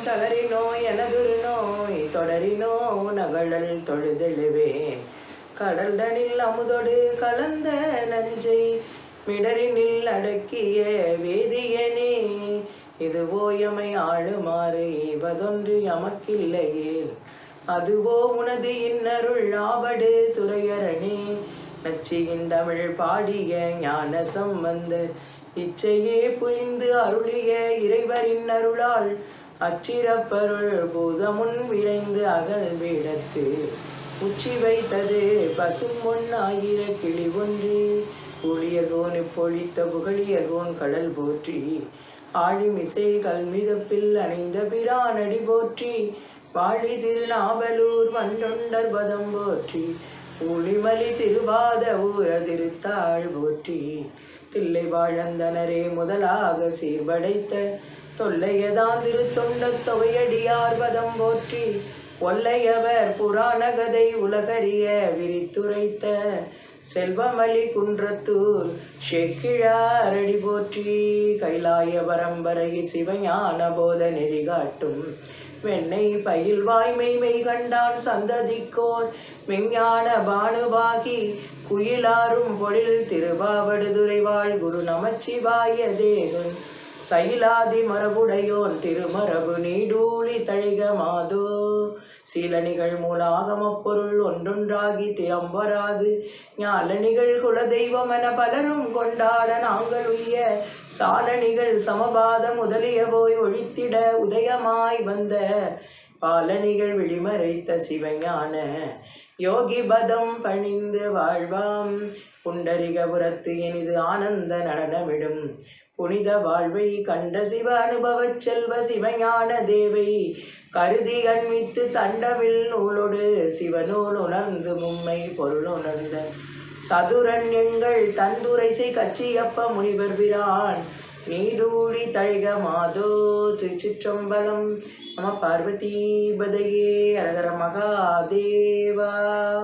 தளரினோ எனதுரு நோய் தொடரினோ நகழல் தொழுதெழுவேன் கடல்தனில் அமுதொடு கலந்த நஞ்சை மிடரினில் அடக்கிய வேதியனே இதுவோ எமை ஆளுமாறு ஈவதொன்று எமக்கில்லையேல் அதுவோ உனது இன்னருள் ஆவடு துறையரணே நச்சியின் தமிழ் பாடிய ஞான சம்பந்தர் இச்சையே புரிந்து அருளிய இறைவரின் அருளால் அச்சிறப்பருள் பூதமுன் விரைந்து அகல் வேடத்து உச்சி வைத்தது பசும்பொன் ஆயிர கிளி ஒன்று ஊழியர்கோன் பொழித்த புகழியர்கோன் கடல் போற்றி ஆழிமிசை கல்மிதப்பில் அணைந்த பிரானடி போற்றி வாழி திருநாவலூர் வண்டொண்டர் பதம் போற்றி ஊழிமலி திருவாத ஊர திருத்தாள் போற்றி தில்லை வாழந்தனரே முதலாக சீர்படைத்த தொல்லையதான் திருத்தொண்ட தொகையடியார் பதம் போற்றி ஒல்லையவர் புராண கதை உலகறிய விரித்துரைத்த செல்வமலி குன்றத்தூர் செக்கிழாரடி போற்றி கைலாய பரம்பரை சிவஞான போத நெறி காட்டும் வெண்ணை பயில் வாய்மை மெய் கண்டான் சந்ததிக்கோர் மெஞ்ஞான பானுபாகி குயிலாரும் பொழில் திருவாவடுதுறை வாழ் குரு நமச்சிவாய தேவன் சைலாதி மரபுடையோன் திருமரபு நீடூழி தழிக மாதோ சீலணிகள் மூலாகமப் பொருள் ஒன்றொன்றாகி திறம்பராது ஞாலணிகள் குலதெய்வம் என பலரும் கொண்டாட நாங்கள் உய்ய சாலணிகள் சமபாத முதலிய போய் ஒழித்திட உதயமாய் வந்த பாலணிகள் விழிமறைத்த சிவஞான யோகி பதம் பணிந்து வாழ்வாம் புண்டரிகபுரத்து இனிது ஆனந்த நடனமிடும் புனித வாழ்வை கண்ட சிவ அனுபவச் செல்வ சிவஞான தேவை கருதி அண்மித்து தண்டமில் நூலோடு சிவநூல் உணர்ந்து மும்மை பொருள் உணர்ந்த சதுரன் எங்கள் தந்துரைசை கச்சியப்ப முனிவர் பிரான் நீடூழி தழிக மாதோ திருச்சிற்றம்பலம் நம பார்வதி பதையே அரகர மகாதேவா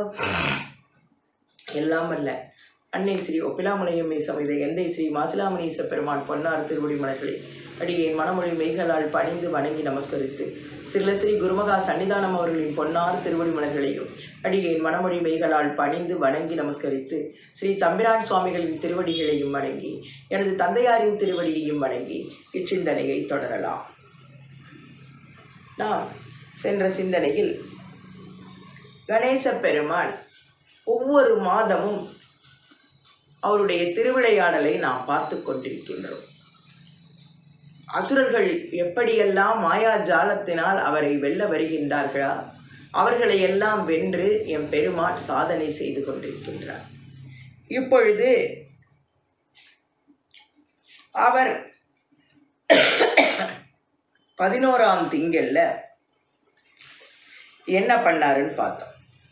எல்லாம் அல்ல அன்னை ஸ்ரீ ஒப்பிலாமலையம்மை சமைத எந்தை ஸ்ரீ மாசிலாமணீச பெருமான் பொன்னார் திருவடி மலர்களை அடியேன் மனமொழி மெய்களால் பணிந்து வணங்கி நமஸ்கரித்து சில ஸ்ரீ குருமகா சன்னிதானம் அவர்களின் பொன்னார் திருவடி மலர்களையும் அடியேன் மனமொழி மெய்களால் பணிந்து வணங்கி நமஸ்கரித்து ஸ்ரீ தம்பிரான் சுவாமிகளின் திருவடிகளையும் வணங்கி எனது தந்தையாரின் திருவடியையும் வணங்கி இச்சிந்தனையை தொடரலாம் நாம் சென்ற சிந்தனையில் கணேச பெருமான் ஒவ்வொரு மாதமும் அவருடைய திருவிளையாடலை நாம் பார்த்து கொண்டிருக்கின்றோம் அசுரர்கள் எப்படியெல்லாம் மாயா ஜாலத்தினால் அவரை வெல்ல வருகின்றார்களா அவர்களை எல்லாம் வென்று எம் பெருமான் சாதனை செய்து கொண்டிருக்கின்றார் இப்பொழுது அவர் பதினோராம் திங்கள்ல என்ன பண்ணாருன்னு பார்த்தோம்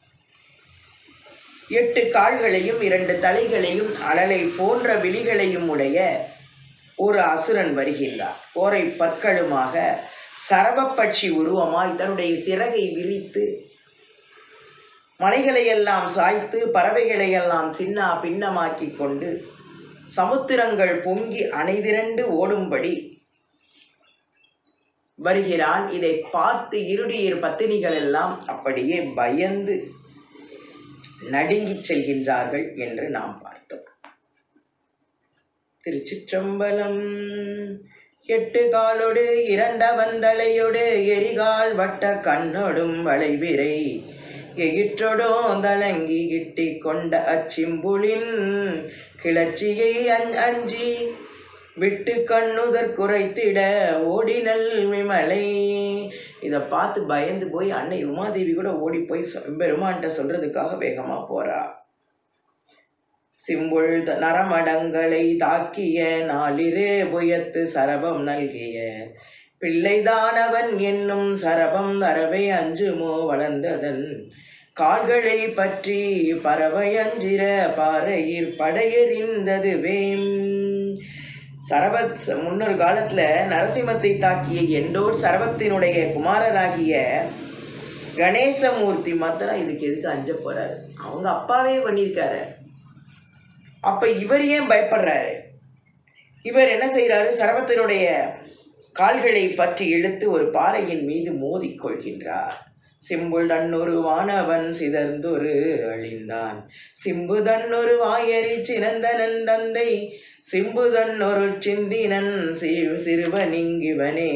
எட்டு கால்களையும் இரண்டு தலைகளையும் அழலை போன்ற விழிகளையும் உடைய ஒரு அசுரன் வருகின்றார் ஓரை பற்களுமாக சரபப்பட்சி உருவமாய் தன்னுடைய சிறகை விரித்து மலைகளையெல்லாம் சாய்த்து பறவைகளையெல்லாம் சின்ன பின்னமாக்கி கொண்டு சமுத்திரங்கள் பொங்கி அணைதிரண்டு ஓடும்படி வருகிறான் இதை பார்த்து இருடியர் பத்தினிகள் எல்லாம் அப்படியே பயந்து நடுங்கிச் செல்கின்றார்கள் என்று நாம் பார்த்தோம் திருச்சிற்றம்பலம் எட்டு காலொடு இரண்டவந்தலையொடு எரிகால் வட்ட கண்ணொடும் வளைவிரை எயிற்றொடும் தலங்கி கிட்டி கொண்ட அச்சிம்புளின் கிளர்ச்சியை அஞ் அஞ்சி விட்டு கண்ணுதற் குறைத்திட ஓடினல் விமலை இதை பார்த்து பயந்து போய் அன்னை உமாதேவி கூட ஓடி போய் சொ- பெருமான்கிட்ட சொல்றதுக்காக வேகமா போறா சிம்புள் த- நரமடங்களை தாக்கிய நாளிரே புயத்து சரபம் நல்கிய பிள்ளைதானவன் என்னும் சரபம் வரவை அஞ்சுமோ வளர்ந்ததன் கால்களை பற்றி பறவை அஞ்சிர பாறையில் படையெறிந்தது வேம் சரபத் முன்னொரு காலத்துல நரசிம்மத்தை தாக்கிய எண்டோர் சரபத்தினுடைய குமாரராகிய கணேசமூர்த்தி மாத்திரம் இதுக்கு எதுக்கு அஞ்ச போறாரு அவங்க அப்பாவே பண்ணியிருக்காரு அப்ப இவர் ஏன் பயப்படுறாரு இவர் என்ன செய்றாரு சரபத்தினுடைய கால்களை பற்றி இழுத்து ஒரு பாறையின் மீது மோதிக் கொள்கின்றார் சிம்புள் தன்னொரு வானவன் சிதர்ந்தொரு அழிந்தான் சிம்பு தன்னொரு வாயறி சினந்தனன் தந்தை சிம்பு தன்னொரு சிந்தினன் சிறு சிறுவனிங்கிவனே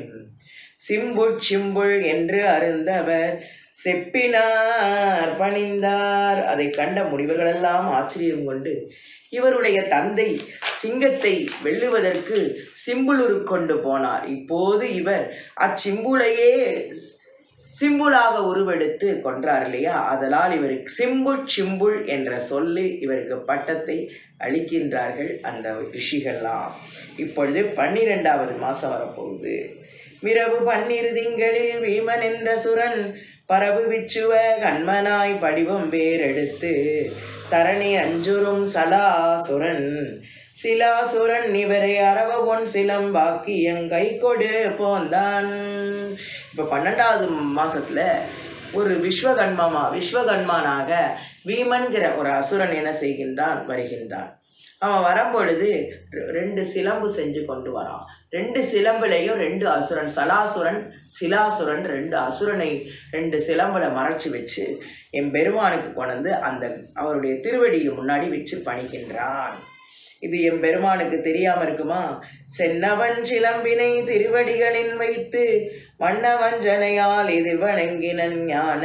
சிம்புள் சிம்புள் என்று அருந்தவர் செப்பினார் பணிந்தார் அதை கண்ட முனிவர்களெல்லாம் ஆச்சரியம் கொண்டு இவருடைய தந்தை சிங்கத்தை வெல்லுவதற்கு சிம்புலுரு கொண்டு போனார் இப்போது இவர் அச்சிம்புளையே சிம்புலாக உருவெடுத்து கொன்றார் இல்லையா அதனால் இவருக்கு சிம்புள் சிம்புள் என்ற சொல்லி இவருக்கு பட்டத்தை அளிக்கின்றார்கள் அந்த ரிஷிகள்லாம் இப்பொழுது பன்னிரெண்டாவது மாதம் வரப்போகுது மிரவு பன்னிரு திங்களில் வீமன் என்ற சுரன் பரவு விச்சுவ கண்மனாய் படிவம் வேறெடுத்து தரணி அஞ்சுரும் சலாசுரன் சிலாசுரன் இவரை அரவ பொன் சிலம்பாக்கியங்கை கொடு போந்தான் இப்போ பன்னெண்டாவது மாசத்துல ஒரு விஸ்வகன்மமா விஸ்வகன்மானாக வீமன்கிற ஒரு அசுரன் என்ன செய்கின்றான் வருகின்றான் அவன் வரும்பொழுது ரெ- ரெண்டு சிலம்பு செஞ்சு கொண்டு வரான் ரெண்டு சிலம்புலையும் ரெண்டு அசுரன் சலாசுரன் சிலாசுரன் ரெண்டு அசுரனை ரெண்டு சிலம்புல மறைச்சு வச்சு என் பெருமானுக்கு கொண்டு அந்த அவருடைய திருவடியை முன்னாடி வச்சு பணிகின்றான் இது என் பெருமானுக்கு தெரியாம இருக்குமா சென்னவன் சிலம்பினை திருவடிகளின் வைத்து வண்ணவஞ்சனையால் எதிர் வணங்கினன் ஞான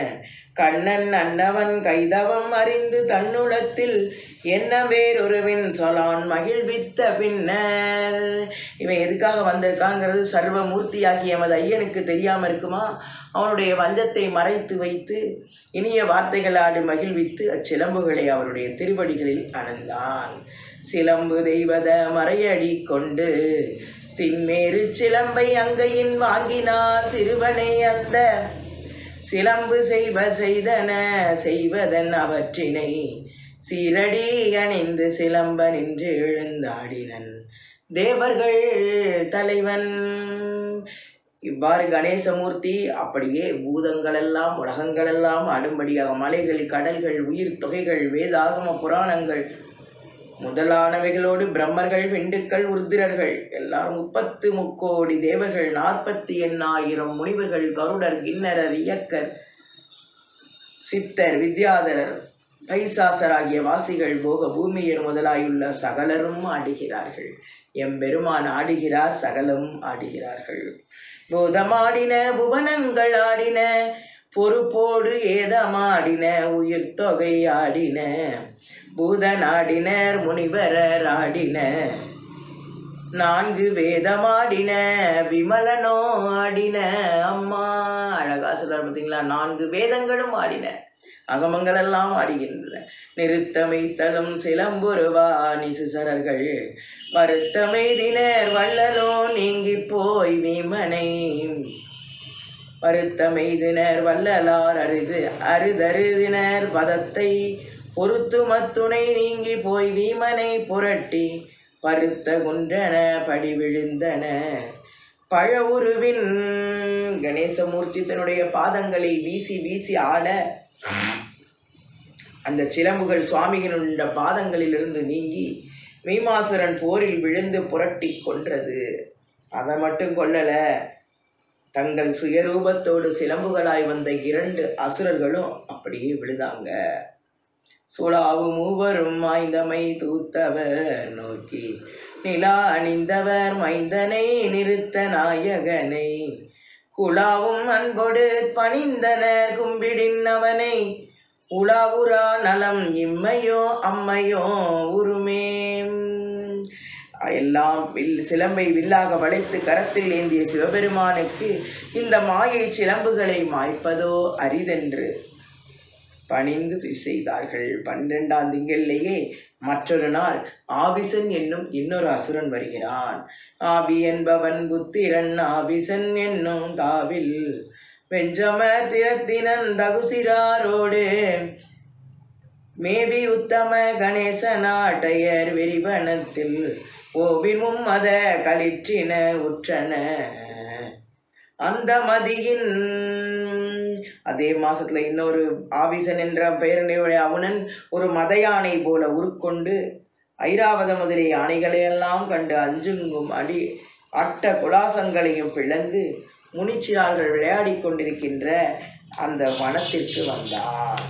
கண்ணன் அன்னவன் கைதவம் அறிந்து தன்னுளத்தில் என்ன வேறொருவின் சொலான் மகிழ்வித்த பின்னர் இவன் எதுக்காக வந்திருக்காங்கிறது சர்வமூர்த்தியாகிய எமது ஐயனுக்கு தெரியாம இருக்குமா அவனுடைய வஞ்சத்தை மறைத்து வைத்து இனிய வார்த்தைகளாடு மகிழ்வித்து அச்சிலம்புகளை அவருடைய திருவடிகளில் அணந்தான் சிலம்பு தெய்வத மறையடி கொண்டு தின்மேறு சிலம்பை அங்கையின் வாங்கினார் சிறுவனை அந்த சிலம்பு செய்வ செய்தன செய்வதன் அவற்றினை சீரடி அணிந்து சிலம்ப நின்று எழுந்தாடினன் தேவர்கள் தலைவன் இவ்வாறு கணேசமூர்த்தி அப்படியே பூதங்களெல்லாம் உலகங்களெல்லாம் அடும்படியாக மலைகள் கடல்கள் உயிர் தொகைகள் வேதாகம புராணங்கள் முதலானவைகளோடு பிரம்மர்கள் விண்டுக்கள் உருத்திரர்கள் எல்லாரும் முப்பத்து முக்கோடி தேவர்கள் நாற்பத்தி எண்ணாயிரம் முனிவர்கள் கருடர் கிண்ணரர் இயக்கர் சித்தர் வித்யாதரர் பைசாசர் ஆகிய வாசிகள் போக பூமியர் முதலாயுள்ள சகலரும் ஆடுகிறார்கள் எம்பெருமான் ஆடுகிறார் சகலமும் ஆடுகிறார்கள் பூதமாடின புவனங்கள் ஆடின பொறுப்போடு ஏதமாடின உயிர் தொகை ஆடின பூதனாடினர் முனிவரர் ஆடின நான்கு வேதமாடின விமலனோ ஆடின அம்மா அழகா சொல்றார் பார்த்தீங்களா நான்கு வேதங்களும் ஆடின அகமங்களெல்லாம் ஆடுகின்றன நிறுத்தமைத்தலும் சிலம்புருவா நிசுசரர்கள் வருத்தமைதினர் வள்ளலோ நீங்கி போய் வீமனை வருத்தமெய்தினர் வள்ளலார் அரிது அருதருதினர் பதத்தை பொறுத்து மத்துணை நீங்கி போய் வீமனை புரட்டி பருத்த குன்றன படி விழுந்தன பழவுருவின் கணேசமூர்த்தி தன்னுடைய பாதங்களை வீசி வீசி ஆட அந்த சிலம்புகள் சுவாமிகளுடைய பாதங்களிலிருந்து நீங்கி மீமாசுரன் போரில் விழுந்து புரட்டி கொன்றது அதை மட்டும் கொல்லல தங்கள் சுயரூபத்தோடு சிலம்புகளாய் வந்த இரண்டு அசுரர்களும் அப்படியே விழுதாங்க சுழாவு மூவரும் மாய்ந்தமை தூத்தவர் நோக்கி நிலா அணிந்தவர் மைந்தனை நிறுத்த நாயகனை குழாவும் அன்பொடு பணிந்தனர் கும்பிடின் அவனை உலாவுரா நலம் இம்மையோ அம்மையோ உருமே எல்லாம் வில் சிலம்பை வில்லாக வளைத்து கரத்தில் ஏந்திய சிவபெருமானுக்கு இந்த மாயை சிலம்புகளை மாய்ப்பதோ அரிதென்று பணிந்து தி- செய்தார்கள் பன்னிரெண்டாம் திங்களிலேயே மற்றொரு நாள் ஆபிசன் என்னும் இன்னொரு அசுரன் வருகிறான் ஆபி என்பவன் புத்திரன் ஆபிசன் என்னும் தாவில் வெஞ்சம திறத்தினன் தகுசிராரோடு மேவி உத்தம கணேச நாட்டையர் வெறிவனத்தில் ஓவிமும் மத களிற்றின உற்றன அந்த மதியின் அதே மாசத்துல இன்னொரு ஆவிசன் என்ற பெயருடைய அவனன் ஒரு மத யானை போல உருக்கொண்டு ஐராவத முதலிய யானைகளையெல்லாம் கண்டு அஞ்சுங்கும் அடி அட்ட குலாசங்களையும் பிளந்து முனிச்சிறார்கள் விளையாடிக் கொண்டிருக்கின்ற அந்த வனத்திற்கு வந்தான்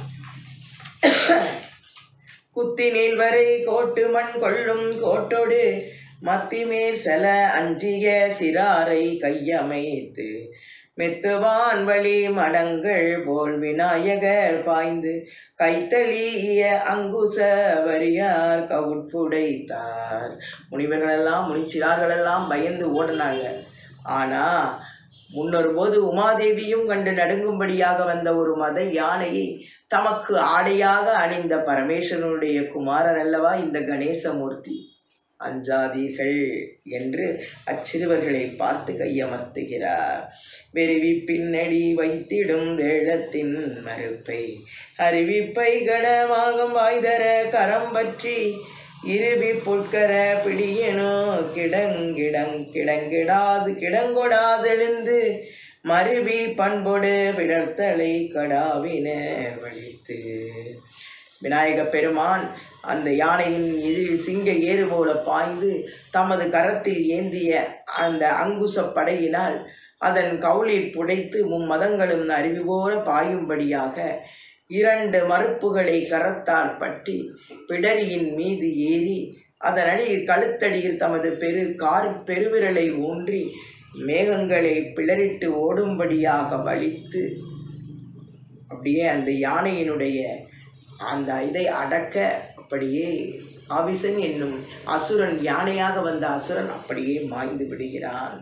குத்தி நீள்வரை கோட்டு மண் கொள்ளும் கோட்டோடு மத்திமேல் செல அஞ்சிய சிறாரை கையமைத்து மெத்துவான் வழி மடங்கள் போல் விநாயகர் பாய்ந்து கைத்தளிய அங்குச வரியார் கவுட்புடைத்தார் முனிவர்களெல்லாம் முனிச்சிறார்களெல்லாம் பயந்து ஓடினாங்க ஆனா முன்னொரு போது உமாதேவியும் கண்டு நடுங்கும்படியாக வந்த ஒரு மத யானையை தமக்கு ஆடையாக அணிந்த பரமேஸ்வரனுடைய குமாரன் அல்லவா இந்த கணேசமூர்த்தி அஞ்சாதீர்கள் என்று அச்சிறுவர்களை பார்த்து கையமர்த்துகிறார் வெறுவி பின்னடி வைத்திடும் வேளத்தின் மறுப்பை அறிவிப்பை கனமாகும் வாய்தர கரம் பற்றி இருவி புட்கர பிடியனோ கிடங்கிடங் கிடங்கிடாது கிடங்கொடாதெழுந்து மருவி பண்பொடு பிடர்த்தலை கடாவின வலித்து விநாயக பெருமான் அந்த யானையின் எதிரில் சிங்க ஏறு போல பாய்ந்து தமது கரத்தில் ஏந்திய அந்த அங்குச படையினால் அதன் கவுளில் புடைத்து மும்மதங்களும் அருவி போல பாயும்படியாக இரண்டு மறுப்புகளை கரத்தால் பற்றி பிடரியின் மீது ஏறி அதன் அடியில் கழுத்தடியில் தமது பெரு கார் பெருவிரலை ஊன்றி மேகங்களை பிளரிட்டு ஓடும்படியாக வலித்து அப்படியே அந்த யானையினுடைய அந்த இதை அடக்க அப்படியே ஆவிசன் என்னும் அசுரன் யானையாக வந்த அசுரன் அப்படியே மாய்ந்து விடுகிறான்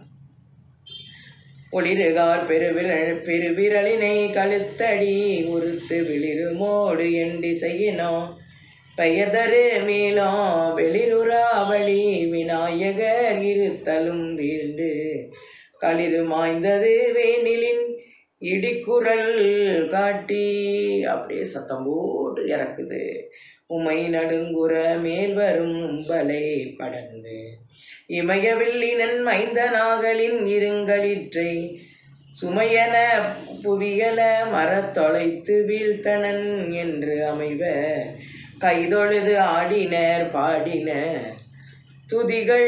ஒளிருகார் பெருவிரல் பெருவிரலினை கழுத்தடி உறுத்து விளிருமோடு எண்டி செய்யினோ பெயர்தரு மீளோ வெளிருராவளி விநாயகர் இருத்தலும் வீண்டு களிறு மாய்ந்தது வேனிலின் இடிக்குரல் காட்டி அப்படியே சத்தம் போட்டு இறக்குது உமை நடுங்குற மேல் வரும் உம்பலை படர்ந்து இமயவில்லினன் மைந்தனாகலின் இருங்களிற்றை சுமையன புவியல மரத் தொலைத்து வீழ்த்தனன் என்று அமைவ கைதொழுது ஆடினர் பாடினர் துதிகள்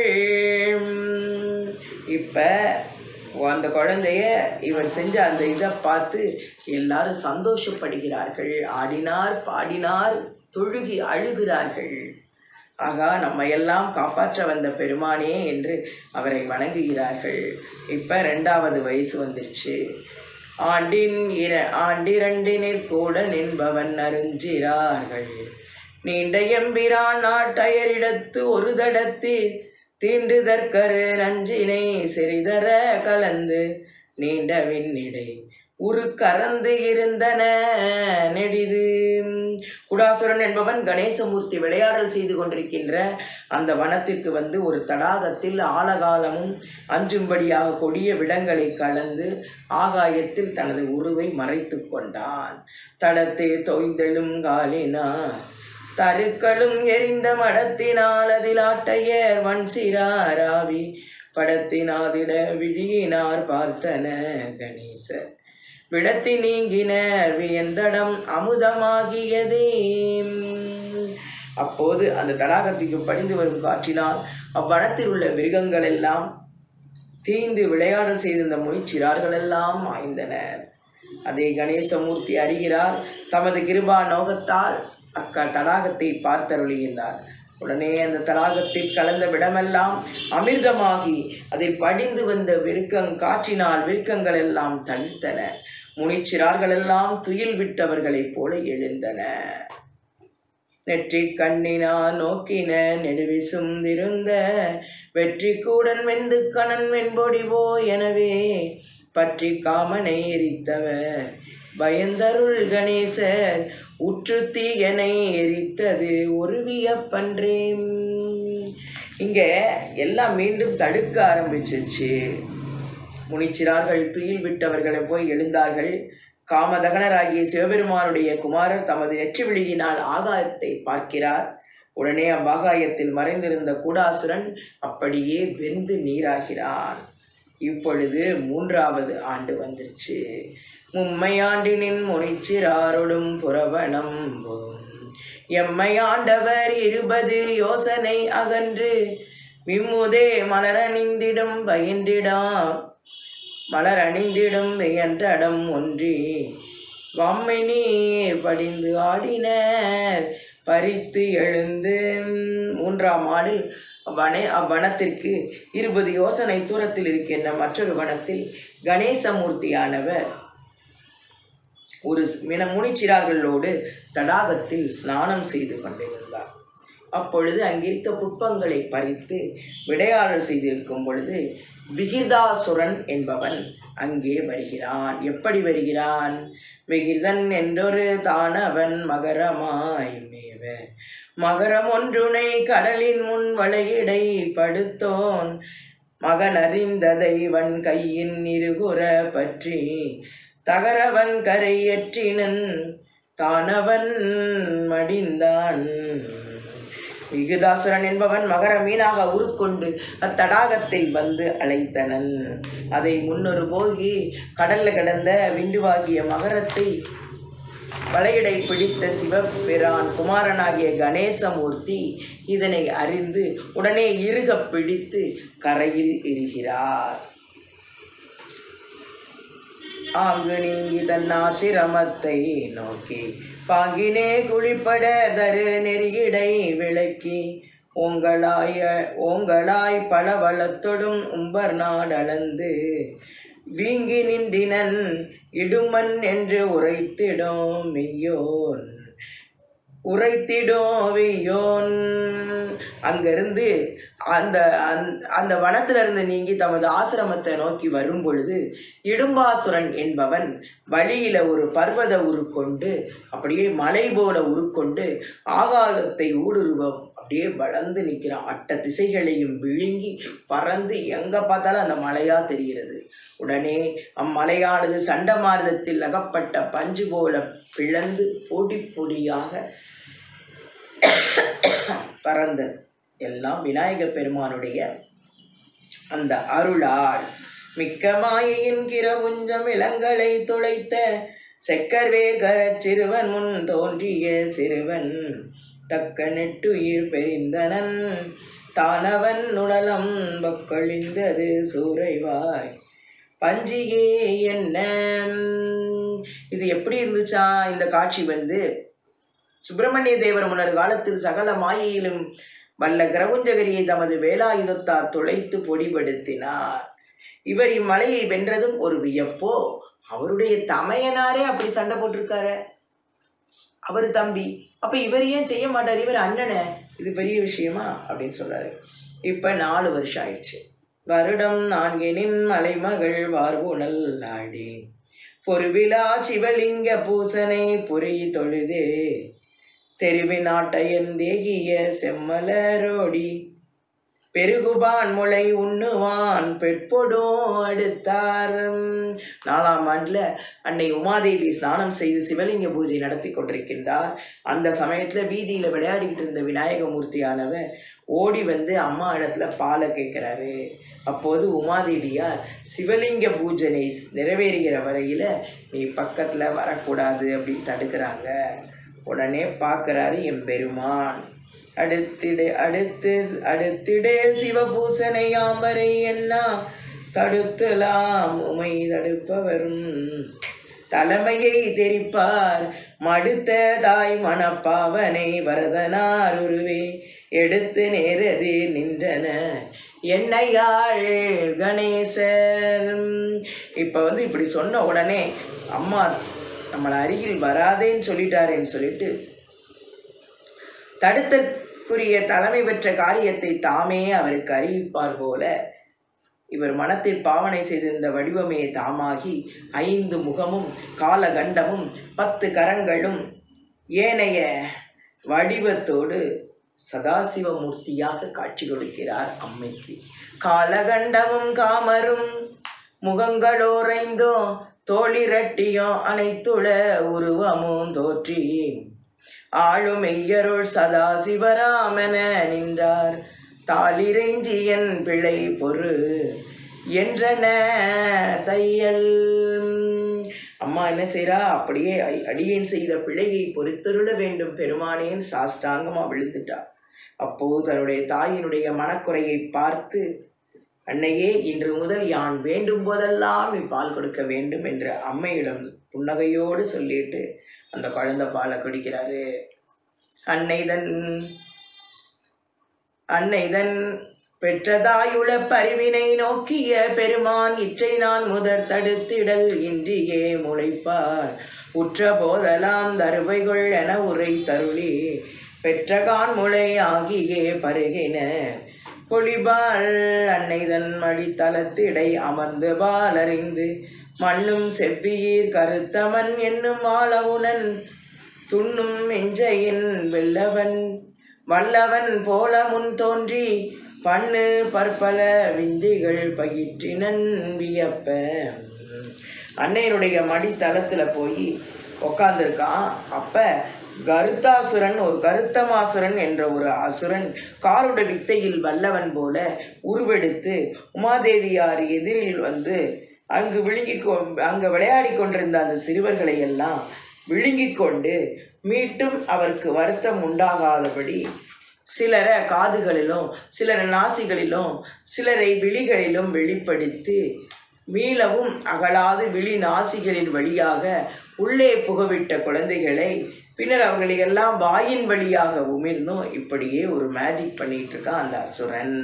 இப்போ அந்த குழந்தைய இவர் செஞ்ச அந்த இதை பார்த்து எல்லாரும் சந்தோஷப்படுகிறார்கள் ஆடினார் பாடினார் தொழுகி அழுகிறார்கள் ஆகா நம்ம எல்லாம் காப்பாற்ற வந்த பெருமானே என்று அவரை வணங்குகிறார்கள் இப்போ ரெண்டாவது வயசு வந்துருச்சு ஆண்டின் இர ஆண்டிரண்டினிற் கூட நின்பவன் அருஞ்சிறார்கள் நீண்ட எம்பிரான் நாட்டயரிடத்து ஒரு தடத்தில் தீண்டுதற்கரு நஞ்சினை சிறிதர கலந்து நீண்ட விண்ணிடை உரு கறந்து இருந்தன நெடிது குடாசுரன் என்பவன் கணேசமூர்த்தி விளையாடல் செய்து கொண்டிருக்கின்ற அந்த வனத்திற்கு வந்து ஒரு தடாகத்தில் ஆழகாலமும் அஞ்சும்படியாக கொடிய விடங்களை கலந்து ஆகாயத்தில் தனது உருவை மறைத்து கொண்டான் தடத்தே தொய்ந்தெழும் காலினா தருக்களும் எரிந்த மடத்தினால் அதில் ஆட்டையர் வன் சிறாராவி படத்தினாதிட விழியினார் பார்த்தன கணேசர் விடத்தி நீங்கினர் வியந்தடம் அமுதமாகியதே அப்போது அந்த தடாகத்திற்கு படிந்து வரும் காற்றினால் அவ்வனத்தில் உள்ள மிருகங்கள் எல்லாம் தீந்து விளையாடல் செய்திருந்த முயற்சிறார்கள் எல்லாம் ஆய்ந்தனர் அதை கணேசமூர்த்தி அறிகிறார் தமது கிருபா நோகத்தால் அக்க தடாகத்தை பார்த்தருளுகிறார் உடனே அந்த தடாகத்தில் கலந்த விடமெல்லாம் அமிர்தமாகி அதில் படிந்து வந்த விருக்கங் காற்றினால் விருக்கங்கள் எல்லாம் தளித்தன முனிச்சிறார்கள் எல்லாம் துயில் விட்டவர்களைப் போல எழுந்தன நெற்றி கண்ணினா நோக்கின நெடுவிசும் இருந்த வெற்றி கூடன் வெந்து கணன் வெண்பொடிவோ எனவே பற்றி காமனை எரித்தவர் பயந்தருள் கணேசர் உற்று தீயனை எரித்தது ஒரு வியப்பன்றே இங்க எல்லாம் மீண்டும் தடுக்க ஆரம்பிச்சிருச்சு முனிச்சிறார்கள் துயில் விட்டவர்களை போய் எழுந்தார்கள் காமதகனராகிய சிவபெருமானுடைய குமாரர் தமது நெற்றி விழியினால் ஆகாயத்தை பார்க்கிறார் உடனே அவ்வாகாயத்தில் மறைந்திருந்த கூடாசுரன் அப்படியே வெந்து நீராகிறான் இப்பொழுது மூன்றாவது ஆண்டு வந்துருச்சு மும்மையாண்டினின் முனிச்சிறாரொடும் புறவனம் போம் எம்மையாண்டவர் இருபது யோசனை அகன்று விம்முதே மலரணிந்திடும் பயின்றிடா மலரணிந்திடும் வியன்றடம் ஒன்றி வம்மை நீர் படிந்து ஆடினர் பறித்து எழுந்து மூன்றாம் ஆடில் வன அவ்வனத்திற்கு இருபது யோசனை தூரத்தில் இருக்கின்ற மற்றொரு வனத்தில் கணேசமூர்த்தியானவர் ஒரு மின முனிச்சிறார்களோடு தடாகத்தில் ஸ்நானம் செய்து கொண்டிருந்தார் அப்பொழுது அங்கிருக்க புட்பங்களை பறித்து விடையாடல் செய்திருக்கும் பொழுது விகிர்தாசுரன் என்பவன் அங்கே வருகிறான் எப்படி வருகிறான் விகிர்தன் என்றொரு தானவன் மகரமாய் மேவ மகரம் ஒன்றுனை கடலின் முன் வளையிடை படுத்தோன் மகன் அறிந்ததை வன் கையின் இருகுற பற்றி தகரவன் கரையற்றினன் தானவன் மடிந்தான் விகுதாசுரன் என்பவன் மகர மீனாக உருக்கொண்டு அத்தடாகத்தில் வந்து அழைத்தனன் அதை முன்னொரு போகி கடல்ல கிடந்த விண்டுவாகிய மகரத்தை வளையடை பிடித்த சிவபிரான் குமாரனாகிய கணேசமூர்த்தி இதனை அறிந்து உடனே இறுகப் பிடித்து கரையில் எரிகிறார் ஆங்கு நீங்கி தன்னாச்சிரமத்தை நோக்கி பாங்கினே குளிப்பட தரு நெறியிடை விளக்கி ஓங்களாய் ஓங்களாய் பளவளத்தொடும் உம்பர் நாடளந்து வீங்கி நின்றினன் இடுமன் என்று உரைத்திடும் மெய்யோன் உரைத்திடோவியோன் அங்கிருந்து அந்த அந்த- அந்த வனத்திலிருந்து நீங்கி தமது ஆசிரமத்தை நோக்கி வரும் பொழுது இடும்பாசுரன் என்பவன் வழியில ஒரு பர்வத உருக்கொண்டு அப்படியே மலை போல உருக்கொண்டு ஆகாயத்தை ஊடுருவம் அப்படியே வளர்ந்து நிற்கிறான் அட்ட திசைகளையும் விழுங்கி பறந்து எங்க பார்த்தாலும் அந்த மலையா தெரிகிறது உடனே அம்மலையானது சண்டமாரதத்தில் அகப்பட்ட பஞ்சு போல பிளந்து பொடி பொடியாக பறந்தது எல்லாம் விநாயக பெருமானுடைய அந்த அருளால் மிக்க மாயையின் கிரவுஞ்சம் இளங்களை துளைத்த செக்கர்வேகரச் சிறுவன் முன் தோன்றிய சிறுவன் தக்க நெட்டுயிர் பெரிந்தனன் தானவன் உடலம் பக்கழிந்தது சூறைவாய் பஞ்சியே என்ன இது எப்படி இருந்துச்சா இந்த காட்சி வந்து சுப்பிரமணிய தேவர் முன்னர் காலத்தில் சகல மாயையிலும் வல்ல கிரவுஞ்சகரியை தமது வேலாயுதத்தால் துளைத்து பொடிபடுத்தினார் இவர் இம்மலையை வென்றதும் ஒரு வியப்போ அவருடைய தமையனாரே அப்படி சண்டை போட்டிருக்காரு அவர் தம்பி அப்ப இவர் ஏன் செய்ய மாட்டார் இவர் அண்ணனை இது பெரிய விஷயமா அப்படின்னு சொல்றாரு இப்ப நாலு வருஷம் ஆயிடுச்சு வருடம் நான்கினின் மலைமகள் வார்புணல் நாடி பொருவிழா சிவலிங்க பூசனை பொறி தொழுதே தெருவினாட்டையன் தேகிய செம்மலரோடி பெருகுபான் முளை உண்ணுவான் பெட்பொடோ அடுத்தார் நாலாம் ஆண்டுல அன்னை உமாதேவி ஸ்நானம் செய்து சிவலிங்க பூஜை நடத்தி கொண்டிருக்கின்றார் அந்த சமயத்துல வீதியில விளையாடிக்கிட்டு இருந்த விநாயகமூர்த்தியானவர் ஓடி வந்து அம்மா இடத்துல பாலை கேட்குறாரு அப்போது உமாதேவியார் சிவலிங்க பூஜனை நிறைவேறுகிற வரையில நீ பக்கத்துல வரக்கூடாது அப்படின்னு தடுக்கிறாங்க உடனே பார்க்கறாரு எம்பெருமான் அடுத்திடு அடுத்து அடுத்திடே சிவபூசனை யாம்பரை என்ன தடுத்தலாம் உமை தடுப்பவரும் தலைமையை தெரிப்பார் மடுத்த தாய் மணப்பாவனை வரதனார் உருவே எடுத்து நேரது நின்றன என்னையாள் கணேசர் இப்போ வந்து இப்படி சொன்ன உடனே அம்மா நம்மளை அருகில் வராதேன்னு சொல்லிட்டாரேன்னு சொல்லிட்டு தடுத்தற்குரிய தலைமை பெற்ற காரியத்தை தாமே அவருக்கு அறிவிப்பார் போல இவர் மனத்தில் பாவனை செய்திருந்த வடிவமே தாமாகி ஐந்து முகமும் காலகண்டமும் பத்து கரங்களும் ஏனைய வடிவத்தோடு சதாசிவமூர்த்தியாக காட்சி கொடுக்கிறார் அம்மைக்கு காலகண்டமும் காமரும் முகங்களோரைந்தோ தோளிரட்டியும் அனைத்துள உருவமும் தோற்றி ஆளுமெய்யருள் சதா சிவராமன நின்றார் தாளிரைஞ்சியன் பிழை பொறு என்றன தையல் அம்மா என்ன செய்றா அப்படியே அ- அடியேன் செய்த பிழையை பொறுத்தருள வேண்டும் பெருமானேன்னு சாஷ்டாங்கமா விழுந்துட்டா அப்போது தன்னுடைய தாயினுடைய மனக்குறையை பார்த்து அன்னையே இன்று முதல் யான் வேண்டும் போதெல்லாம் நீ பால் கொடுக்க வேண்டும் என்று அம்மையிடம் புன்னகையோடு சொல்லிட்டு அந்த குழந்தை பாலை குடிக்கிறாரு அன்னைதன் அன்னைதன் பெற்றதாயுள பரிவினை நோக்கிய பெருமான் இற்றை நான் முதற் தடுத்திடல் இன்றியே முளைப்பார் உற்ற போதெல்லாம் தருவைகள் என உரை தருளி பெற்றகான் முளை ஆகியே பருகின பொழிபால் அன்னைதன் மடித்தளத்திடை அமர்ந்து பாலறிந்து மண்ணும் செவ்வியீர் கருத்தமன் என்னும் ஆளவுனன் துண்ணும் நெஞ்சையின் வெல்லவன் வல்லவன் போல முன் தோன்றி பண்ணு பற்பல விந்தைகள் பயிற்றினன் வியப்ப அன்னையினுடைய மடித்தளத்தில் போய் உக்காந்துருக்கான் அப்போ கருத்தாசுரன் ஒரு கருத்தமாசுரன் என்ற ஒரு அசுரன் காருட வித்தையில் வல்லவன் போல உருவெடுத்து உமாதேவியார் எதிரில் வந்து அங்கு விழுங்கி கொ அங்கு விளையாடி கொண்டிருந்த அந்த சிறுவர்களை எல்லாம் விழுங்கி கொண்டு மீட்டும் அவருக்கு வருத்தம் உண்டாகாதபடி சிலரை காதுகளிலும் சிலரை நாசிகளிலும் சிலரை விழிகளிலும் வெளிப்படுத்தி மீளவும் அகலாது விழி நாசிகளின் வழியாக உள்ளே புகவிட்ட குழந்தைகளை பின்னர் அவர்களை எல்லாம் வாயின் வழியாக உமிழ்ந்தும் இப்படியே ஒரு மேஜிக் பண்ணிட்டு இருக்கான் அந்த அசுரன்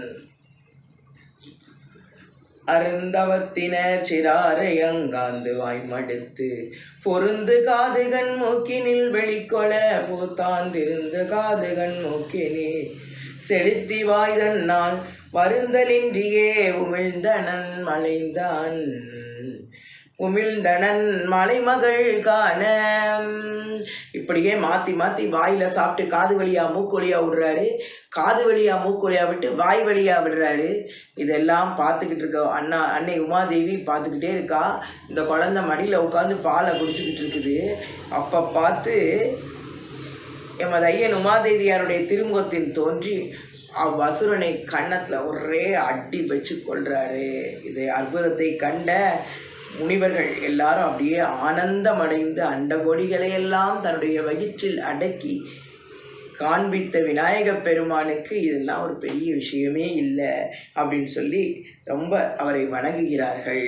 அருந்தவத்தினர் சிறாரை அங்காந்து வாய்மடுத்து பொருந்து காதுகன் மூக்கினில் வெளிக்கொள பூத்தாந்திருந்த காதுகன் மூக்கினில் செலுத்தி வாய்தன்னால் வருந்தலின்றியே உமிழ்ந்தனன் மலைந்தான் உமிழ்ந்தனன் மலைமகள் காண இப்படியே மாற்றி மாற்றி வாயில் சாப்பிட்டு காது வழியா மூக்கு வழியா விடுறாரு காது வழியா மூக்கு வழியா விட்டு வாய் வழியா விடுறாரு இதெல்லாம் பார்த்துக்கிட்டு இருக்க அண்ணா அன்னை உமாதேவி பார்த்துக்கிட்டே இருக்கா இந்த குழந்தை மடியில் உட்காந்து பாலை குடிச்சிக்கிட்டு இருக்குது அப்போ பார்த்து எமது ஐயன் உமாதேவியாருடைய திருமுகத்தில் தோன்றி அவ்வசுரனை கன்னத்தில் ஒரே அடி வச்சு கொள்றாரு இதை அற்புதத்தை கண்ட முனிவர்கள் எல்லாரும் அப்படியே ஆனந்தமடைந்து அண்டகோடிகளை எல்லாம் தன்னுடைய வயிற்றில் அடக்கி காண்பித்த விநாயகப் பெருமானுக்கு இதெல்லாம் ஒரு பெரிய விஷயமே இல்லை அப்படின்னு சொல்லி ரொம்ப அவரை வணங்குகிறார்கள்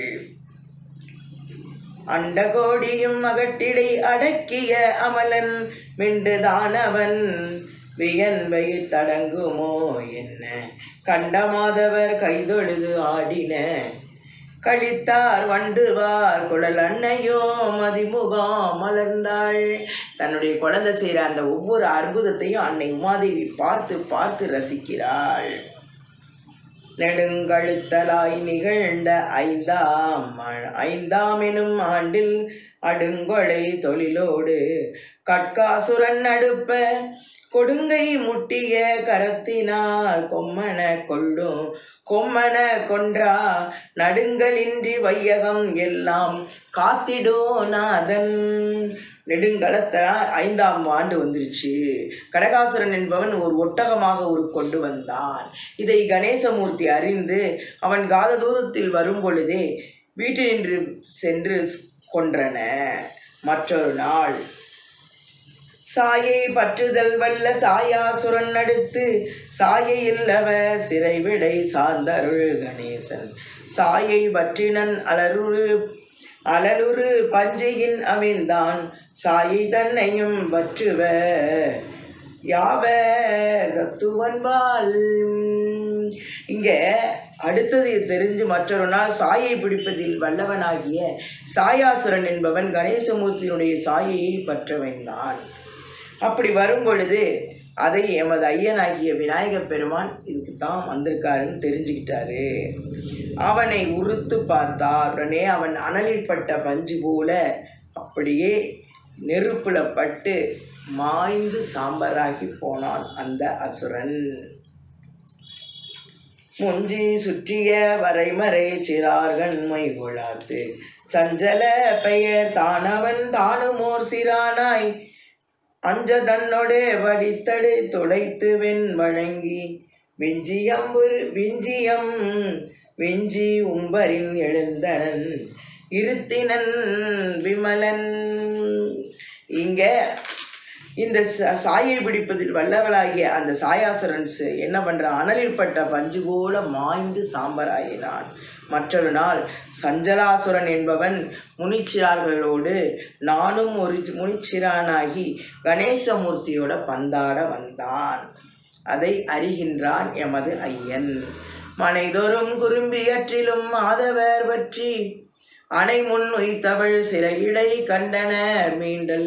அண்டகோடியும் அகட்டிடை அடக்கிய அமலன் மிண்டுதானவன் வியன்பை தடங்குமோ என்ன கண்டமாதவர் கைதொழுது ஆடின கழித்தார் வண்டுவார் குழல் அன்னையோ மதிமுகம் மலர்ந்தாள் தன்னுடைய குழந்தை செய்கிற அந்த ஒவ்வொரு அற்புதத்தையும் அன்னை உமாதேவி பார்த்து பார்த்து ரசிக்கிறாள் நெடுங்கழுத்தலாய் நிகழ்ந்த ஐந்தாம் ஆ- ஐந்தாம் எனும் ஆண்டில் அடுங்கொலை தொழிலோடு கட்காசுரன் அடுப்ப கொடுங்கை முட்டிய கரத்தினால் கொம்மன கொள்ளும் கொம்மன கொன்றா நடுங்கலின்றி வையகம் எல்லாம் காத்திடோ நாதன் நெடுங்கலத்த ஐந்தாம் ஆண்டு வந்துருச்சு கடகாசுரன் என்பவன் ஒரு ஒட்டகமாக உருக்கொண்டு வந்தான் இதை கணேசமூர்த்தி அறிந்து அவன் காத தூரத்தில் வரும் பொழுதே வீட்டினின்று சென்று கொன்றன மற்றொரு நாள் சாயை பற்றுதல் வல்ல சாயாசுரன் அடுத்து சாயை இல்லவ சிறைவிடை சார்ந்தருள் கணேசன் சாயை பற்றினன் அலருரு அலலுரு பஞ்சையின் அமைந்தான் சாயை தன்னையும் பற்றுவ யாவ தத்துவன்பால் இங்க அடுத்தது தெரிஞ்சு மற்றொரு நாள் சாயை பிடிப்பதில் வல்லவனாகிய சாயாசுரன் என்பவன் கணேசமூர்த்தியினுடைய சாயையை பற்ற வைந்தான் அப்படி வரும் பொழுது அதை எமது ஐயனாகிய விநாயகப் பெருமான் இதுக்கு தான் வந்திருக்காருன்னு தெரிஞ்சுக்கிட்டாரு அவனை உறுத்து பார்த்தார் உடனே அவன் அனலில் பட்ட பஞ்சு போல அப்படியே நெருப்புல பட்டு மாய்ந்து சாம்பராகி போனான் அந்த அசுரன் முஞ்சி சுற்றிய வரைமறை சிறார்கண் மொய்குழாத்து சஞ்சல பெயர் தானவன் தானுமோர் சிறானாய் அஞ்ச தன்னோடு வடித்தடு துடைத்து வெண் வழங்கி விஞ்சியம்புரு விஞ்சியம் விஞ்சி உம்பரின் எழுந்தனன் இருத்தினன் விமலன் இங்க இந்த ச- சாயை பிடிப்பதில் வல்லவளாகிய அந்த சாயாசுரன் ச- என்ன பண்றான் அனலில் பட்ட பஞ்சு போல மாய்ந்து சாம்பராயினான் மற்றொரு நாள் சஞ்சலாசுரன் என்பவன் முனிச்சிறார்களோடு நானும் ஒரு முனிச்சிறானாகி கணேசமூர்த்தியோட பந்தாட வந்தான் அதை அறிகின்றான் எமது ஐயன் மனைதொறும் குறும்பியற்றிலும் மாதவர் பற்றி அணை முன் உய்த்தவள் சிறையிடை கண்டனர் மீண்டல்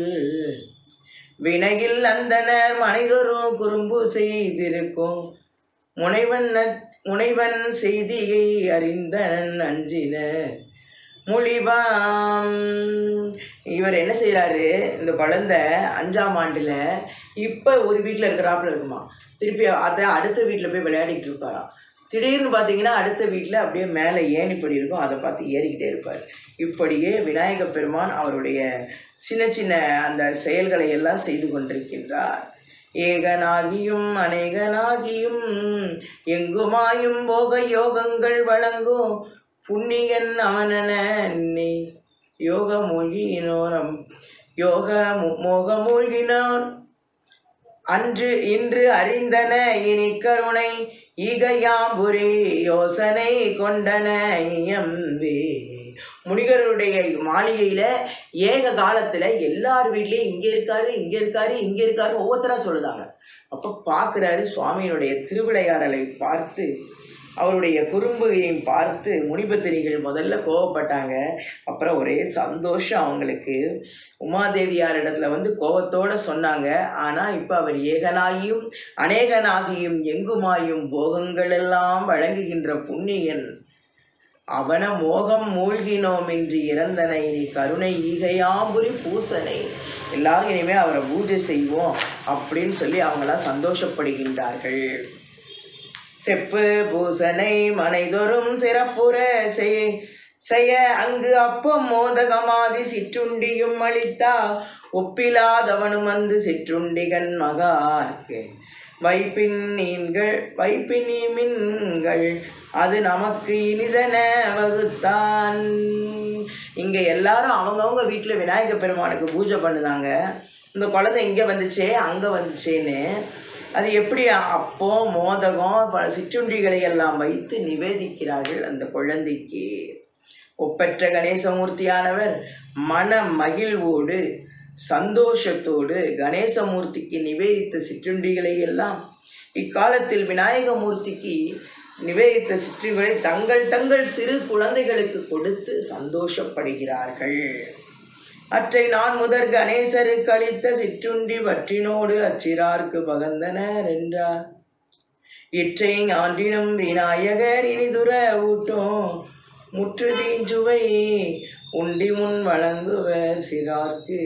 வினையில் அந்தனர் மனைதொறும் குறும்பு செய்திருக்கும் முனைவன் நற்- முனைவன் செய்தியை அறிந்தனன் அஞ்சின மொழிவாம் இவர் என்ன செய்றாரு இந்த குழந்தை அஞ்சாம் ஆண்டுல இப்ப ஒரு வீட்டில் இருக்கிறாப்புல இருக்குமா திருப்பி அதை அடுத்த வீட்டில் போய் விளையாடிட்டு இருப்பாராம் திடீர்னு பார்த்தீங்கன்னா அடுத்த வீட்டில் அப்படியே மேலே ஏணிப்படி இருக்கும் அதை பார்த்து ஏறிக்கிட்டே இருப்பார் இப்படியே விநாயக பெருமான் அவருடைய சின்ன சின்ன அந்த செயல்களை எல்லாம் செய்து கொண்டிருக்கின்றார் ஏகனாகியும் அநேகனாகியும் எங்குமாயும் போக யோகங்கள் வழங்கும் புண்ணியன் அவனென நீ யோக மூழ்கினோரம் யோக மு- மோக மூழ்கினோர் அன்று இன்று அறிந்தன இனி கருணை ஈகையாம்புரி யோசனை கொண்டன இயம்பே முனிகருடைய மாளிகையில ஏக காலத்துல எல்லார் வீட்லயும் இங்க இருக்காரு இங்க இருக்காரு இங்க இருக்காரு ஒவ்வொருத்தரா சொல்லுதாங்க அப்ப பார்க்குறாரு சுவாமியினுடைய திருவிளையாடலை பார்த்து அவருடைய குறும்புகையும் பார்த்து முனிபத்திரிகள் முதல்ல கோவப்பட்டாங்க அப்புறம் ஒரே சந்தோஷம் அவங்களுக்கு உமாதேவியார் இடத்துல வந்து கோவத்தோட சொன்னாங்க ஆனா இப்ப அவர் ஏகனாகியும் அநேகனாகியும் எங்குமாயும் போகங்களெல்லாம் வழங்குகின்ற புண்ணியன் அவன மோகம் மூழ்கினோம் என்று இறந்தனை நீ கருணை ஈகையாம்புரி பூசனை எல்லாரும் இனிமே அவரை பூஜை செய்வோம் அப்படின்னு சொல்லி அவங்களாம் சந்தோஷப்படுகின்றார்கள் செப்பு பூசனை மனைதொறும் சிறப்புற செய் செய்ய அங்கு அப்பம் மோதகமாதி சிற்றுண்டியும் அளித்தா ஒப்பிலாதவனும் வந்து சிற்றுண்டிகன் மகார்க்கு வைப்பின் நீன்கள் வைப்பின் மீன்கள் அது நமக்கு இனிதன வகுத்தான் இங்க எல்லாரும் அவங்கவங்க வீட்டில் விநாயக பெருமானுக்கு பூஜை பண்ணுதாங்க இந்த குழந்தை இங்கே வந்துச்சே அங்கே வந்துச்சேன்னு அது எப்படி அப்போ மோதகம் பல சிற்றுண்டிகளை எல்லாம் வைத்து நிவேதிக்கிறார்கள் அந்த குழந்தைக்கு ஒப்பற்ற கணேசமூர்த்தியானவர் மன மகிழ்வோடு சந்தோஷத்தோடு கணேசமூர்த்திக்கு நிவேதித்த சிற்றுண்டிகளை எல்லாம் இக்காலத்தில் விநாயகமூர்த்திக்கு நிவேதித்த சிற்றுண்டிகளை தங்கள் தங்கள் சிறு குழந்தைகளுக்கு கொடுத்து சந்தோஷப்படுகிறார்கள் அற்றை நான் முதற் கணேசருக்கு அளித்த சிற்றுண்டி வற்றினோடு அச்சிறார்க்கு பகந்தனர் என்றார் இற்றை ஆண்டினும் விநாயகர் இனிதுர ஊட்டும் முற்று தீஞ்சுவை உண்டி முன் வழங்குவர் சிறார்க்கு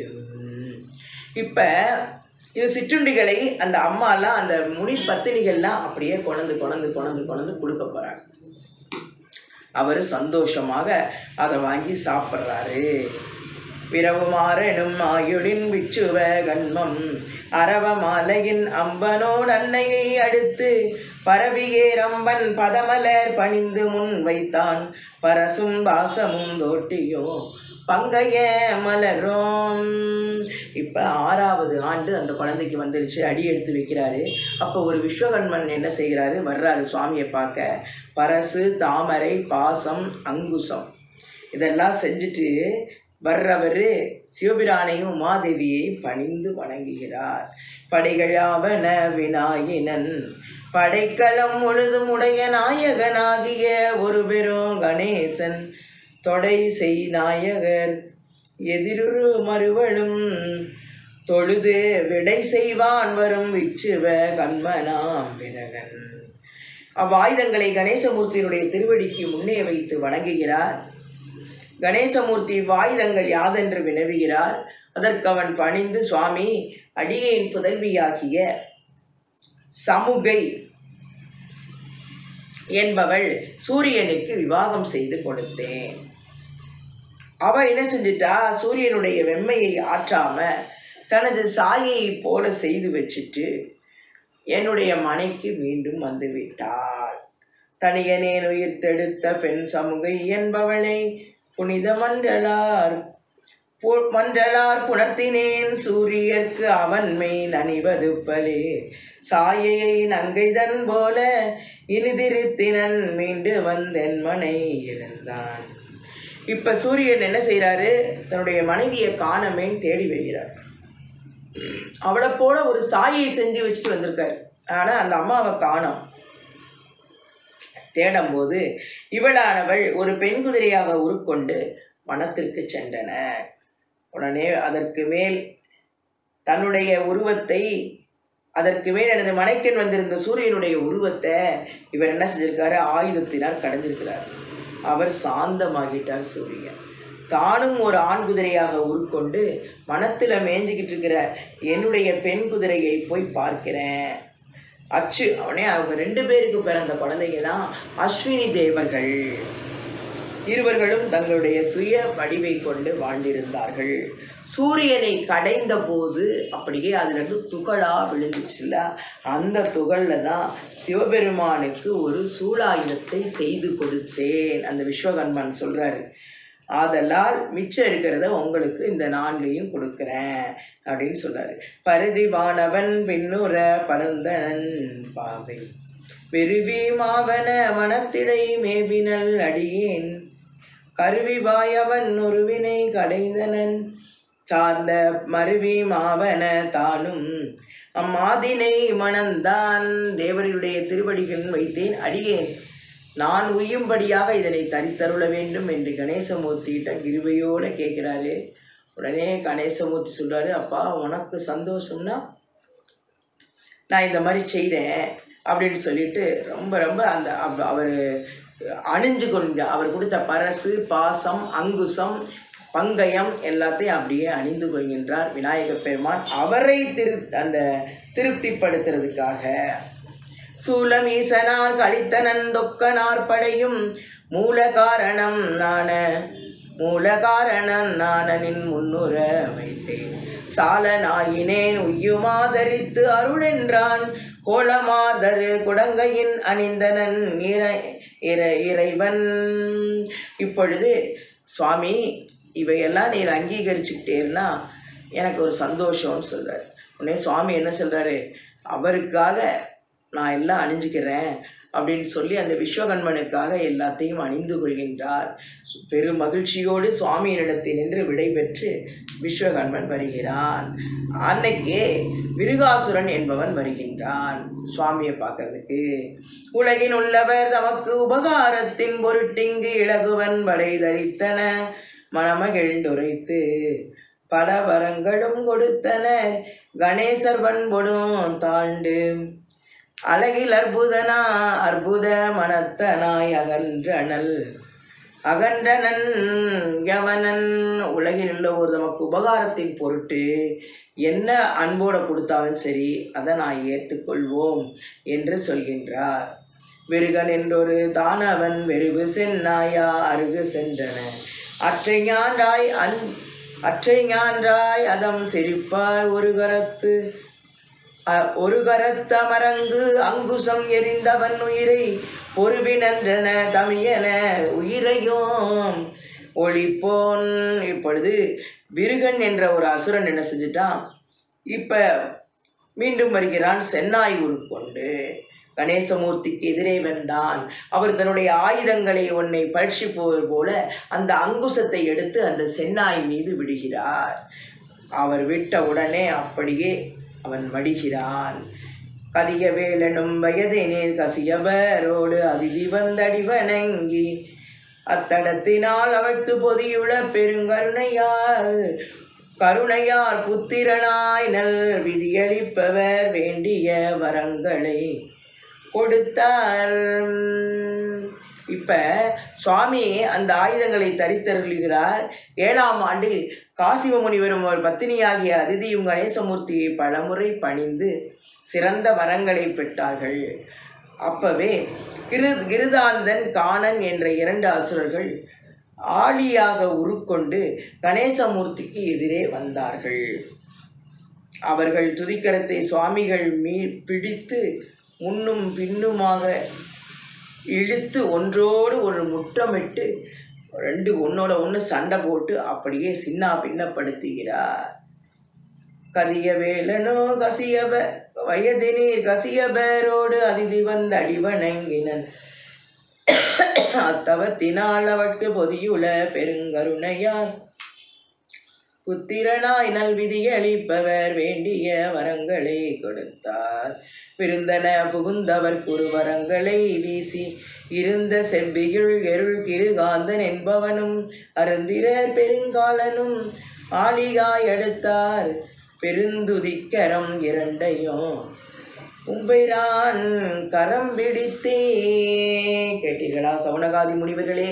இப்ப இது சிற்றுண்டிகளை அந்த அம்மாலாம் அந்த முனி பத்தினிகள்லாம் அப்படியே கொணந்து கொணந்து கொணந்து கொணந்து கொடுக்க போறாங்க அவர் சந்தோஷமாக அதை வாங்கி சாப்பிட்றாரு விரவுமாறெனும் ஆயுளின் விச்சுவ கண்மம் அரவ மாலையின் அம்பனோடு அன்னையை அடுத்து பரவியே ரம்பன் பதமலர் பணிந்து முன் வைத்தான் பரசும் பாசமும் தோட்டியும் பங்கைய மலரும் இப்ப ஆறாவது ஆண்டு அந்த குழந்தைக்கு வந்துருச்சு அடி எடுத்து வைக்கிறாரு அப்போ ஒரு விஸ்வகன்மன் என்ன செய்கிறாரு வர்றாரு சுவாமியை பார்க்க பரசு தாமரை பாசம் அங்குசம் இதெல்லாம் செஞ்சுட்டு வர்றவர் சிவபிரானையும் உமாதேவியையும் பணிந்து வணங்குகிறார் படைகளாவன விநாயினன் படைக்கலம் முழுதும் உடைய நாயகனாகிய ஒரு பெரும் கணேசன் தொடை செய் நாயகர் எதிரொரு மறுவலும் தொழுது விடை செய்வான் வரும் விச்சுவ கண்மனாம் பிறகன் அவ்வாயுதங்களை கணேசமூர்த்தியினுடைய திருவடிக்கு முன்னே வைத்து வணங்குகிறார் கணேசமூர்த்தி வாயுதங்கள் யாதென்று வினவுகிறார் அதற்கு அவன் பணிந்து சுவாமி அடியேன் புதல்வியாகிய சமுகை என்பவள் சூரியனுக்கு விவாகம் செய்து கொடுத்தேன் அவ என்ன செஞ்சிட்டா சூரியனுடைய வெம்மையை ஆற்றாம தனது சாயையை போல செய்து வச்சுட்டு என்னுடைய மனைக்கு மீண்டும் வந்து விட்டாள் தனியனேன் உயிர்த்தெடுத்த பெண் சமுகை என்பவளை புனித மண்டலார் பு- மன்றலார் புணர்த்தினேன் சூரியர்க்கு அவன்மை நனிவது பலே சாயையை நங்கைதன் போல இனிதிருத்தினன் மீண்டு வந்தென் மனை இருந்தான் இப்ப சூரியன் என்ன செய்றாரு தன்னுடைய மனைவியை காணமேன்னு தேடி வருகிறார் அவளை போல ஒரு சாயை செஞ்சு வச்சுட்டு வந்திருக்காரு ஆனா அந்த அம்மாவை காணோம் தேடும்போது இவளானவள் ஒரு பெண் குதிரையாக உருக்கொண்டு வனத்திற்கு சென்றனர் உடனே அதற்கு மேல் தன்னுடைய உருவத்தை அதற்கு மேல் எனது மனைக்கண் வந்திருந்த சூரியனுடைய உருவத்தை இவர் என்ன செஞ்சிருக்காரு ஆயுதத்தினால் கடந்திருக்கிறார் அவர் சாந்தமாகிட்டார் சூரியன் தானும் ஒரு ஆண் குதிரையாக உருக்கொண்டு வனத்தில் மேய்ஞ்சிக்கிட்டு இருக்கிற என்னுடைய பெண் குதிரையை போய் பார்க்கிறேன் அச்சு அவனே அவங்க ரெண்டு பேருக்கு பிறந்த குழந்தைங்க தான் அஸ்வினி தேவர்கள் இருவர்களும் தங்களுடைய சுய வடிவை கொண்டு வாழ்ந்திருந்தார்கள் சூரியனை கடைந்த போது அப்படியே அதிலிருந்து துகளா விழுந்துச்சுல்ல அந்த துகள்ல தான் சிவபெருமானுக்கு ஒரு சூலாயுதத்தை செய்து கொடுத்தேன் அந்த விஸ்வகர்மன் சொல்றாரு ஆதலால் மிச்சம் இருக்கிறத உங்களுக்கு இந்த நான்கையும் கொடுக்குறேன் அப்படின்னு சொல்றாரு பருதிவானவன் பின்னுற பரந்தனன் பாவை பெருவி மாவன மனத்திடை மேவினல் அடியேன் கருவி வாயவன் ஒருவினை கடைந்தனன் சார்ந்த மருவி மாவன தானும் அம்மாதினை மணந்தான் தேவருடைய திருவடிகள் வைத்தேன் அடியேன் நான் உய்யும்படியாக இதனை தரித்தருள வேண்டும் என்று கணேசமூர்த்திகிட்ட கிருபையோடு கேட்குறாரு உடனே கணேசமூர்த்தி சொல்றாரு அப்பா உனக்கு சந்தோஷம்னா நான் இந்த மாதிரி செய்கிறேன் அப்படின்னு சொல்லிட்டு ரொம்ப ரொம்ப அந்த அவர் அணிஞ்சு கொண்டு அவர் கொடுத்த பரசு பாசம் அங்குசம் பங்கயம் எல்லாத்தையும் அப்படியே அணிந்து கொள்கின்றார் விநாயகப் பெருமான் அவரை திரு அந்த திருப்திப்படுத்துறதுக்காக சூலம் ஈசனார் கழித்தனன் தொக்கனார் படையும் மூல காரணம் நான மூல காரணம் நானனின் முன்னுற வைத்தேன் சால நாயினேன் உய்யுமாதரித்து அருளென்றான் கோலமாதரு குடங்கையின் அணிந்தனன் இறை இறை இறைவன் இப்பொழுது சுவாமி இவையெல்லாம் நீர் அங்கீகரிச்சுக்கிட்டேன்னா எனக்கு ஒரு சந்தோஷம்னு சொல்றாரு உடனே சுவாமி என்ன சொல்றாரு அவருக்காக நான் எல்லாம் அணிஞ்சுக்கிறேன் அப்படின்னு சொல்லி அந்த விஸ்வகண்மனுக்காக எல்லாத்தையும் அணிந்து கொள்கின்றார் சு- பெரும் மகிழ்ச்சியோடு சுவாமியினிடத்தில் நின்று விடைபெற்று விஸ்வகண்மன் வருகிறான் அன்னைக்கே விருகாசுரன் என்பவன் வருகின்றான் சுவாமியை பார்க்கறதுக்கு உலகின் உள்ளவர் தமக்கு உபகாரத்தின் பொருட்டிங்கு இலகுவன் வடை தரித்தன மணமகிழ்ந்துரைத்து பல வரங்களும் கொடுத்தனர் கணேசர் வன்பொடும் தாண்டு அழகில் அற்புதனா அற்புத மனத்தனாய் அகன்றனல் அகன்றனன் யவனன் உலகில் உள்ள ஒரு நமக்கு உபகாரத்தின் பொருட்டு என்ன அன்போட கொடுத்தாலும் சரி அதை நான் ஏற்றுக்கொள்வோம் என்று சொல்கின்றார் விருகன் என்றொரு தானவன் வெறுவு சென்னாயா அருகு சென்றன அற்றை ஞான்றாய் அந் அற்றை ஞான்றாய் அதம் சிரிப்பாய் ஒரு கரத்து அ- ஒரு கரத்தமரங்கு அங்குசம் எரிந்தவன் உயிரை பொறுவினன்றன தமியன உயிரையும் ஒளிப்போன் இப்பொழுது விருகன் என்ற ஒரு அசுரன் என்ன செஞ்சுட்டான் இப்ப மீண்டும் வருகிறான் சென்னாய் உருக்கொண்டு கணேசமூர்த்திக்கு எதிரே வந்தான் அவர் தன்னுடைய ஆயுதங்களை உன்னை பரீட்சிப்பவர் போல அந்த அங்குசத்தை எடுத்து அந்த சென்னாய் மீது விடுகிறார் அவர் விட்ட உடனே அப்படியே அவன் மடிகிறான் கதியவேலனும் வயதினில் கசியவரோடு அதிதி வந்தடி வணங்கி அத்தடத்தினால் அவர்க்கு பொதியுள பெருங்கருணையார் கருணையார் புத்திரனாய் நல் விதியளிப்பவர் வேண்டிய வரங்களை கொடுத்தார் இப்ப சுவாமி அந்த ஆயுதங்களை தரித்தருளுகிறார் ஏழாம் ஆண்டில் காசிம முனிவரும் ஒரு பத்தினியாகிய அதிதியும் கணேசமூர்த்தியை பலமுறை பணிந்து சிறந்த வரங்களை பெற்றார்கள் அப்பவே கிரு கிருதாந்தன் காணன் என்ற இரண்டு அசுரர்கள் ஆளியாக உருக்கொண்டு கணேசமூர்த்திக்கு எதிரே வந்தார்கள் அவர்கள் துதிக்கரத்தை சுவாமிகள் மீ பிடித்து முன்னும் பின்னுமாக இழுத்து ஒன்றோடு ஒரு முட்டமிட்டு ரெண்டு ஒன்னோட ஒன்று சண்டை போட்டு அப்படியே சின்னா பின்னப்படுத்துகிறார் கதிய வேலனோ கசியப வயதினீர் கசியபரோடு அதிதி வந்த அடிவணங்கினன் அத்தவத்தினால் அவற்கு பொதியுள பெருங்கருணையார் புத்திரனாய் நல்விதி அளிப்பவர் வேண்டிய வரங்களை கொடுத்தார் விருந்தன புகுந்தவர் குருவரங்களை வீசி இருந்த செவ்வியுள் எருள் கிருகாந்தன் என்பவனும் அருந்திரர் பெருங்காலனும் ஆளிகாய் அடுத்தார் பெருந்துதிக்கரம் இரண்டையும் உம்பைரான் கரம் பிடித்தே கேட்டீர்களா சவுனகாதி முனிவர்களே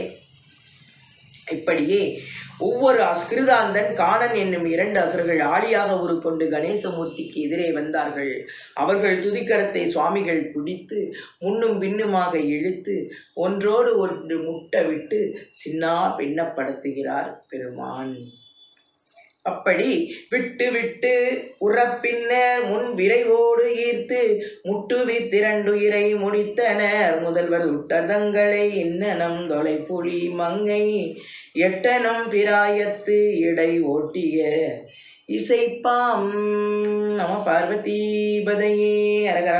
இப்படியே ஒவ்வொரு அஸ்கிருதாந்தன் காணன் என்னும் இரண்டு அசுரர்கள் ஆளியாக உருக்கொண்டு கணேசமூர்த்திக்கு எதிரே வந்தார்கள் அவர்கள் துதிக்கரத்தை சுவாமிகள் பிடித்து முன்னும் பின்னுமாக இழுத்து ஒன்றோடு ஒன்று முட்டவிட்டு சின்னா பின்னப்படுத்துகிறார் பெருமான் அப்படி விட்டு விட்டு உறப்பின்னர் முன் விரைவோடு ஈர்த்து முட்டுவி திரண்டுயிரை முடித்தனர் முதல்வர் உட்டதங்களை இன்னனம் தொலைப்புலி மங்கை எட்டனம் பிராயத்து இடை ஓட்டிய இசைப்பாம் நம பார்வதீபதையே அரகர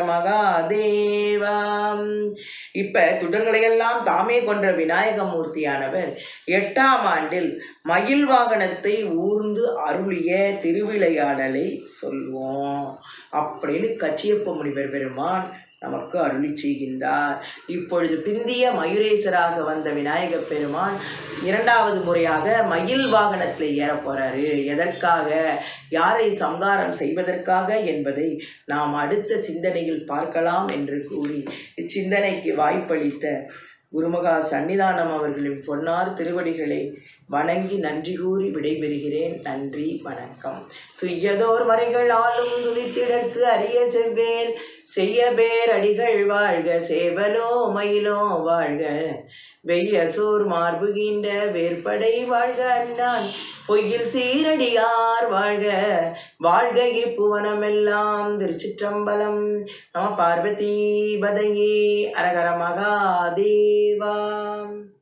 மகாதேவாம் இப்ப துடங்களையெல்லாம் தாமே கொன்ற விநாயகமூர்த்தியானவர் எட்டாம் ஆண்டில் மயில் வாகனத்தை ஊர்ந்து அருளிய திருவிளையாடலை சொல்வோம் அப்படின்னு கச்சியப்ப முனிவர் பெருமான் நமக்கு அருளி செய்கின்றார் இப்பொழுது பிந்திய மயூரேசராக வந்த விநாயகப் பெருமான் இரண்டாவது முறையாக மயில் வாகனத்தில் ஏற போறாரு எதற்காக யாரை சம்காரம் செய்வதற்காக என்பதை நாம் அடுத்த சிந்தனையில் பார்க்கலாம் என்று கூறி இச்சிந்தனைக்கு வாய்ப்பளித்த குருமகா சன்னிதானம் அவர்களின் பொன்னார் திருவடிகளை வணங்கி நன்றி கூறி விடைபெறுகிறேன் நன்றி வணக்கம் துய்யதோர் மறைகள் ஆளும் துதித்திடற்கு அரிய செவ்வேல் செய்ய பேர் அடிகள் வாழ்க சேவலோ மயிலோ வாழ்க வெய்யசோர் மார்புகின்ற வேற்படை வாழ்க அண்ணான் பொய்யில் சீரடியார் வாழ்க வாழ்க இப்புவனமெல்லாம் திருச்சிற்றம்பலம் நம பார்வதி பதையே அரகர மகாதேவாம்